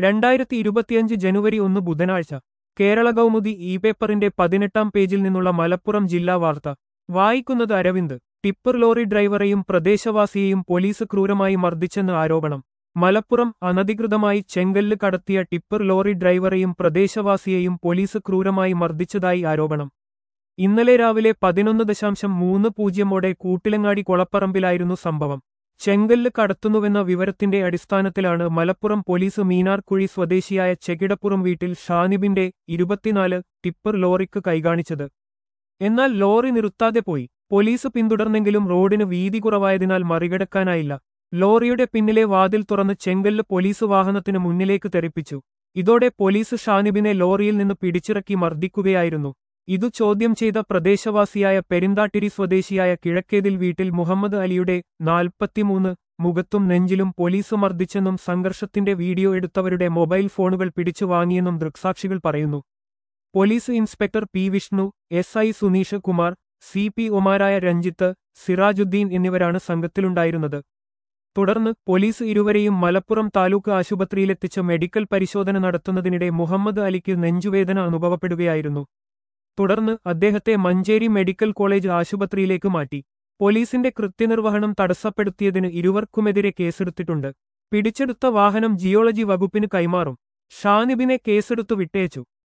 രണ്ടായിരത്തി ഇരുപത്തിയഞ്ച് ജനുവരി ഒന്ന് ബുധനാഴ്ച കേരള കൗമുദി ഇ പേപ്പറിന്റെ പതിനെട്ടാം പേജിൽ നിന്നുള്ള മലപ്പുറം ജില്ലാ വാർത്ത വായിക്കുന്നത് അരവിന്ദ് ടിപ്പർ ലോറി ഡ്രൈവറെയും പ്രദേശവാസിയെയും പോലീസ് ക്രൂരമായി മർദ്ദിച്ചെന്ന് ആരോപണം മലപ്പുറം അനധികൃതമായി ചെങ്കല്ല് കടത്തിയ ടിപ്പർ ലോറി ഡ്രൈവറെയും പ്രദേശവാസിയെയും പോലീസ് ക്രൂരമായി മർദ്ദിച്ചതായി ആരോപണം ഇന്നലെ രാവിലെ പതിനൊന്ന് ദശാംശം മൂന്ന് പൂജ്യമോടെ കൂട്ടിലങ്ങാടി കൊളപ്പറമ്പിലായിരുന്നു സംഭവം ചെങ്കല്ല് കടത്തുന്നുവെന്ന വിവരത്തിന്റെ അടിസ്ഥാനത്തിലാണ് മലപ്പുറം പോലീസ് മീനാർക്കുഴി സ്വദേശിയായ ചെകിടപ്പുറം വീട്ടിൽ ഷാനിബിന്റെ ഇരുപത്തിനാല് ടിപ്പർ ലോറിക്ക് കൈകാണിച്ചത് എന്നാൽ ലോറി നിർത്താതെ പോയി പോലീസ് പിന്തുടർന്നെങ്കിലും റോഡിന് വീതി കുറവായതിനാൽ മറികടക്കാനായില്ല ലോറിയുടെ പിന്നിലെ വാതിൽ തുറന്ന് ചെങ്കല്ല് പോലീസ് വാഹനത്തിന് മുന്നിലേക്ക് തെറിപ്പിച്ചു ഇതോടെ പോലീസ് ഷാനിബിനെ ലോറിയിൽ നിന്ന് പിടിച്ചിറക്കി മർദ്ദിക്കുകയായിരുന്നു ഇതു ചോദ്യം ചെയ്ത പ്രദേശവാസിയായ പെരിന്താട്ടിരി സ്വദേശിയായ കിഴക്കേതിൽ വീട്ടിൽ മുഹമ്മദ് അലിയുടെ നാൽപ്പത്തിമൂന്ന് മുഖത്തും നെഞ്ചിലും പോലീസ് മർദ്ദിച്ചെന്നും സംഘർഷത്തിന്റെ വീഡിയോ എടുത്തവരുടെ മൊബൈൽ ഫോണുകൾ പിടിച്ചു വാങ്ങിയെന്നും ദൃക്സാക്ഷികൾ പറയുന്നു police inspector P Vishnu S I Suneesh Kumar C P ഒമാരായ രഞ്ജിത്ത് സിറാജുദ്ദീൻ എന്നിവരാണ് സംഘത്തിലുണ്ടായിരുന്നത് തുടർന്ന് പോലീസ് ഇരുവരെയും മലപ്പുറം താലൂക്ക് ആശുപത്രിയിലെത്തിച്ച് മെഡിക്കൽ പരിശോധന നടത്തുന്നതിനിടെ മുഹമ്മദ് അലിക്ക് നെഞ്ചുവേദന അനുഭവപ്പെടുകയായിരുന്നു തുടർന്ന് അദ്ദേഹത്തെ മഞ്ചേരി മെഡിക്കൽ കോളേജ് ആശുപത്രിയിലേക്ക് മാറ്റി പോലീസിന്റെ കൃത്യനിർവഹണം തടസ്സപ്പെടുത്തിയതിന് ഇരുവർക്കുമെതിരെ കേസെടുത്തിട്ടുണ്ട് പിടിച്ചെടുത്ത വാഹനം ജിയോളജി വകുപ്പിന് കൈമാറും ഷാനിബിനെ കേസെടുത്തു വിട്ടയച്ചു